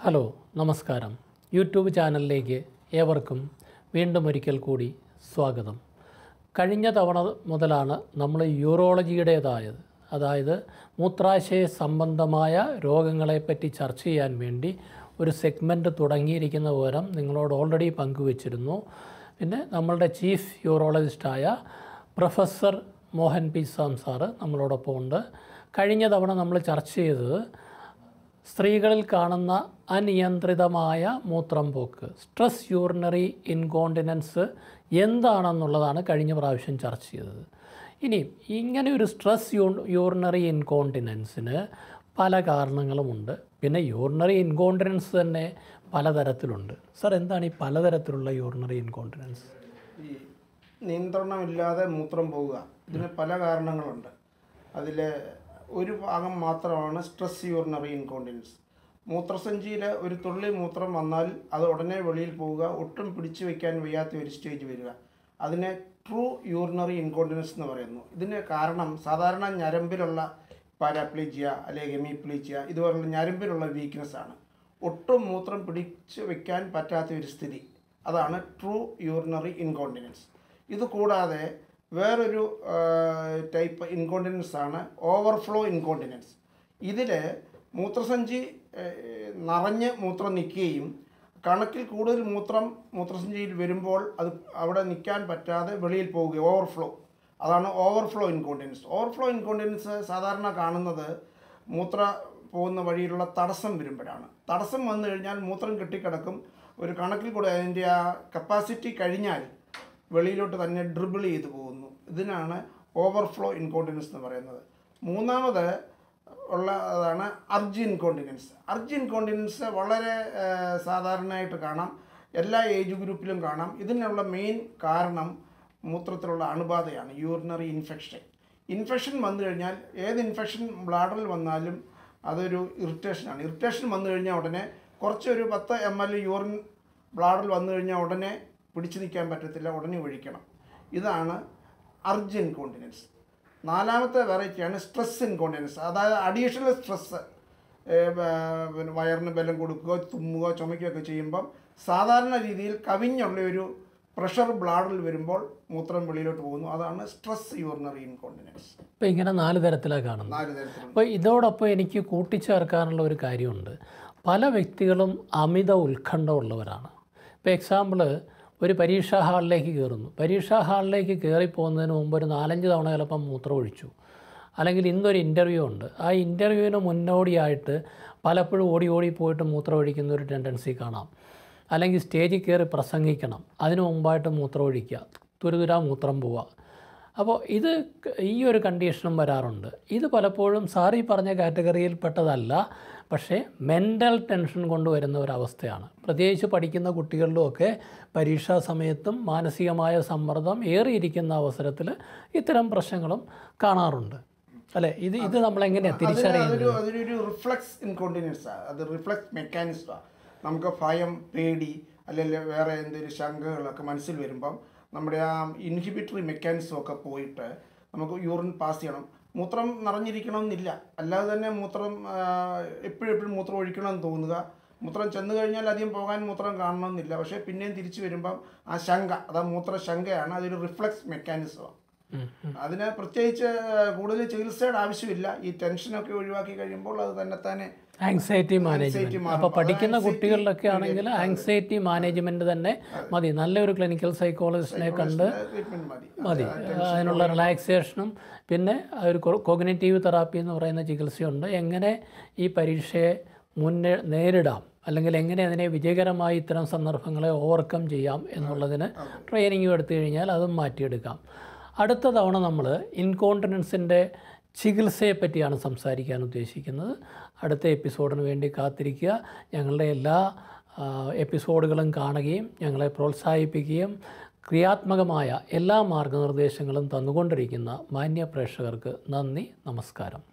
Hello നമസ്കാരം YouTube ചാനലിലേക്ക് ഏവർക്കും വീണ്ടും ഒരിക്കൽ കൂടി സ്വാഗതം കഴിഞ്ഞ തവണ മുതലാണ് നമ്മൾ യൂറോളജിയുടേതായത് അതായത് മൂത്രാശയ സംബന്ധമായ രോഗങ്ങളെപ്പറ്റി ചർച്ച ചെയ്യാൻ വേണ്ടി ഒരു സെഗ്മെൻറ്റ് തുടങ്ങിയിരിക്കുന്ന വിവരം നിങ്ങളോട് ഓൾറെഡി പങ്കുവച്ചിരുന്നു പിന്നെ നമ്മളുടെ ചീഫ് യൂറോളജിസ്റ്റായ professor Mohan P Sam sir നമ്മളോടൊപ്പം ഉണ്ട് കഴിഞ്ഞ തവണ നമ്മൾ ചർച്ച ചെയ്തത് സ്ത്രീകളിൽ കാണുന്ന അനിയന്ത്രിതമായ മൂത്രം പോക്ക് സ്ട്രെസ് യൂറിനറി ഇൻകോണ്ടിനൻസ് എന്താണെന്നുള്ളതാണ് കഴിഞ്ഞ പ്രാവശ്യം ചർച്ച ചെയ്തത് ഇനി ഇങ്ങനെ ഒരു സ്ട്രെസ് യൂ യൂറിനറി ഇൻകോണ്ടിനൻസിന് പല കാരണങ്ങളുമുണ്ട് പിന്നെ യൂറിനറി ഇൻകോണ്ടിനൻസ് തന്നെ പലതരത്തിലുണ്ട് സർ എന്താണ് ഈ പലതരത്തിലുള്ള യൂറിനറി ഇൻകോണ്ടിനൻസ് ഈ നിയന്ത്രണമില്ലാതെ മൂത്രം പോവുക ഇതിന് പല കാരണങ്ങളുണ്ട് അതിൽ ഒരു ഭാഗം മാത്രമാണ് സ്ട്രെസ് യൂറിനറി ഇൻകോണ്ടിനൻസ് മൂത്രസഞ്ചിയിൽ ഒരു തുള്ളി മൂത്രം വന്നാൽ അത് ഉടനെ വെളിയിൽ പോവുക ഒട്ടും പിടിച്ചു വയ്ക്കാൻ വയ്യാത്ത ഒരു സ്റ്റേജ് വരിക അതിനെ ട്രൂ യൂറിനറി ഇൻകോണ്ടിനൻസ് എന്ന് പറയുന്നു ഇതിന് കാരണം സാധാരണ ഞരമ്പിലുള്ള പാരാപ്ലീജിയ അല്ലെങ്കിൽ ഹെമിപ്ലീജിയ ഇതുപോലുള്ള ഞരമ്പിലുള്ള വീക്ക്നെസ് ആണ് ഒട്ടും മൂത്രം പിടിച്ചു വെക്കാൻ പറ്റാത്ത ഒരു സ്ഥിതി അതാണ് ട്രൂ യൂറിനറി ഇൻകോണ്ടിനൻസ് ഇത് കൂടാതെ വേറൊരു ടൈപ്പ് ഇൻകോണ്ടിനൻസ് ആണ് ഓവർഫ്ലോ ഇൻകോണ്ടിനൻസ് ഇതിൽ മൂത്രസഞ്ചി ഏഹ്, നിറഞ്ഞ് മൂത്രം നിൽക്കുകയും കണക്കിൽ കൂടുതൽ മൂത്രം മൂത്രസഞ്ചിയിൽ വരുമ്പോൾ അത് അവിടെ നിൽക്കാൻ പറ്റാതെ വെളിയിൽ പോവുകയും ഓവർഫ്ലോ അതാണ് ഓവർഫ്ലോ ഇൻകോണ്ടിനൻസ് ഓവർഫ്ലോ ഇൻകോണ്ടിനൻസ് സാധാരണ കാണുന്നത് മൂത്ര പോകുന്ന വഴിയിലുള്ള തടസ്സം വരുമ്പോഴാണ് തടസ്സം വന്നു കഴിഞ്ഞാൽ മൂത്രം കെട്ടിക്കിടക്കും ഒരു കണക്കിൽ കൂടെ അതിൻ്റെ ആ കപ്പാസിറ്റി കഴിഞ്ഞാൽ വെളിയിലോട്ട് തന്നെ ഡ്രിബിൾ ചെയ്ത് പോകുന്നു ഇതിനാണ് ഓവർഫ്ലോ ഇൻകോണ്ടിനൻസ് എന്ന് പറയുന്നത് മൂന്നാമത് ഉള്ളതാണ് അർജി ഇൻകോണ്ടിനൻസ് അർജി ഇൻകോണ്ടിനൻസ് വളരെ ആ, സാധാരണയായിട്ട് കാണാം എല്ലാ ഏജ് ഗ്രൂപ്പിലും കാണാം ഇതിനുള്ള മെയിൻ കാരണം മൂത്രത്തിലുള്ള അണുബാധയാണ് യൂറിനറി ഇൻഫെക്ഷൻ ഇൻഫെക്ഷൻ വന്നു കഴിഞ്ഞാൽ ഏത് ഇൻഫെക്ഷൻ ബ്ലാഡറിൽ വന്നാലും അതൊരു ഇറിറ്റേഷനാണ് ഇറിറ്റേഷൻ വന്നു കഴിഞ്ഞാൽ ഉടനെ കുറച്ചൊരു പത്ത് എം എൽ യൂറിൻ ബ്ലാഡറിൽ വന്നു കഴിഞ്ഞാൽ ഉടനെ പിടിച്ചു നിൽക്കാൻ പറ്റത്തില്ല ഉടനെ ഒഴിക്കണം ഇതാണ് അർജ് ഇൻകോണ്ടിനൻസ് നാലാമത്തെ വെറൈറ്റിയാണ് സ്ട്രെസ് ഇൻകോണ്ടിനൻസ് അതായത് അഡീഷണൽ സ്ട്രെസ്സ് പിന്നെ വയറിന് ബലം കൊടുക്കുകയോ തുമ്മുകയോ ചുമയ്ക്കുകയൊക്കെ ചെയ്യുമ്പം സാധാരണ രീതിയിൽ കവിഞ്ഞുള്ള ഒരു പ്രഷർ ബ്ലാഡറിൽ വരുമ്പോൾ മൂത്രം വെളിയിലോട്ട് പോകുന്നു അതാണ് സ്ട്രെസ് യൂറിനറി ഇൻകോണ്ടിനൻസ് ഇപ്പോൾ ഇങ്ങനെ നാല് തരത്തിലാണ് കാണുന്നത് നാല് തരത്തിലുള്ള അപ്പോൾ ഇതോടൊപ്പം എനിക്ക് കൂട്ടിച്ചേർക്കാനുള്ള ഒരു കാര്യമുണ്ട് പല വ്യക്തികളും അമിത ഉത്കണ്ഠ ഉള്ളവരാണ് ഇപ്പോൾ എക്സാമ്പിൾ ഒരു പരീക്ഷാ ഹാളിലേക്ക് കയറുന്നു പരീക്ഷാ ഹാളിലേക്ക് കയറി പോകുന്നതിന് മുമ്പ് ഒരു നാലഞ്ച് തവണ ചിലപ്പം മൂത്രം ഒഴിച്ചു അല്ലെങ്കിൽ ഇന്നൊരു ഇൻ്റർവ്യൂ ഉണ്ട് ആ ഇൻ്റർവ്യൂവിന് മുന്നോടിയായിട്ട് പലപ്പോഴും ഓടി ഓടി പോയിട്ട് മൂത്രം ഒഴിക്കുന്ന ഒരു ടെൻഡൻസി കാണാം അല്ലെങ്കിൽ സ്റ്റേജിൽ കയറി പ്രസംഗിക്കണം അതിന് മുമ്പായിട്ട് മൂത്രം ഒഴിക്കുക തുരുതുരാ മൂത്രം പോവുക അപ്പോൾ ഇത് ക- ഈ ഒരു കണ്ടീഷനും വരാറുണ്ട് ഇത് പലപ്പോഴും സാറി പറഞ്ഞ കാറ്റഗറിയിൽ പെട്ടതല്ല പക്ഷേ മെൻ്റൽ ടെൻഷൻ കൊണ്ടുവരുന്ന ഒരവസ്ഥയാണ് പ്രത്യേകിച്ച് പഠിക്കുന്ന കുട്ടികളിലുമൊക്കെ പരീക്ഷാ സമയത്തും മാനസികമായ സമ്മർദ്ദം ഏറിയിരിക്കുന്ന അവസരത്തിൽ ഇത്തരം പ്രശ്നങ്ങളും കാണാറുണ്ട് അല്ലേ ഇത് ഇത് നമ്മളെങ്ങനെയാണ് അതിന് തിരിച്ചറിയുന്നത് അതൊരു അതൊരു റിഫ്ലക്സ് ഇൻകോണ്ടിനൻസ് അത് റിഫ്ലക്സ് മെക്കാനിസമാണ് നമുക്ക് ഭയം പേടി അല്ലെങ്കിൽ വേറെ എന്തെങ്കിലും ശങ്കകളൊക്കെ മനസ്സിൽ വരുമ്പം നമ്മുടെ ആ ഇൻഹിബിറ്ററി മെക്കാനിസം ഒക്കെ പോയിട്ട് നമുക്ക് യൂറിൻ പാസ് ചെയ്യണം മൂത്രം നിറഞ്ഞിരിക്കണമെന്നില്ല അല്ലാതെ തന്നെ മൂത്രം എപ്പോഴും എപ്പോഴും മൂത്രം ഒഴിക്കണമെന്ന് തോന്നുക മൂത്രം ചെന്ന് കഴിഞ്ഞാൽ അധികം പോകാൻ മൂത്രം കാണണമെന്നില്ല പക്ഷേ പിന്നെയും തിരിച്ചു വരുമ്പം ആ ശങ്ക അതാ മൂത്ര ശങ്കയാണ് അതൊരു റിഫ്ലക്സ് മെക്കാനിസമാണ് ഉം. അതിന് പ്രത്യേകിച്ച് കൂടുതൽ ചികിത്സയുടെ ആവശ്യമില്ല ഈ ടെൻഷനൊക്കെ ഒഴിവാക്കി കഴിയുമ്പോൾ അത് തന്നെ തന്നെ ആങ്സൈറ്റി മാനേജ്മെന്റ് മാറും. അപ്പോൾ പഠിക്കുന്ന അത് കുട്ടികളിലൊക്കെ ആണെങ്കിൽ ആങ്സൈറ്റി മാനേജ്മെന്റ് തന്നെ മതി നല്ലൊരു ക്ലിനിക്കൽ സൈക്കോളജിസ്റ്റിനെ കണ്ട് ട്രീറ്റ്മെന്റ് മതി മതി അതിനുള്ള റിലാക്സേഷനും പിന്നെ ഒരു കോഗ്നേറ്റീവ് തെറാപ്പി എന്ന് പറയുന്ന ചികിത്സയുണ്ട് എങ്ങനെ ഈ പരീക്ഷയെ മുന്നേ നേരിടാം അല്ലെങ്കിൽ എങ്ങനെ അതിനെ വിജയകരമായി ഇത്തരം സന്ദർഭങ്ങളെ ഓവർകം ചെയ്യാം എന്നുള്ളതിന് ട്രെയിനിങ് എടുത്തു കഴിഞ്ഞാൽ അതും മാറ്റിയെടുക്കാം അടുത്ത തവണ നമ്മൾ ഇൻകോണ്ടിനൻസിൻ്റെ ചികിത്സയെ പറ്റിയാണ് സംസാരിക്കാൻ ഉദ്ദേശിക്കുന്നത് അടുത്ത എപ്പിസോഡിന് വേണ്ടി കാത്തിരിക്കുക ഞങ്ങളുടെ എല്ലാ ആ, എപ്പിസോഡുകളും കാണുകയും ഞങ്ങളെ പ്രോത്സാഹിപ്പിക്കുകയും ക്രിയാത്മകമായ എല്ലാ മാർഗനിർദ്ദേശങ്ങളും തന്നുകൊണ്ടിരിക്കുന്ന മാന്യ പ്രേക്ഷകർക്ക് നന്ദി നമസ്കാരം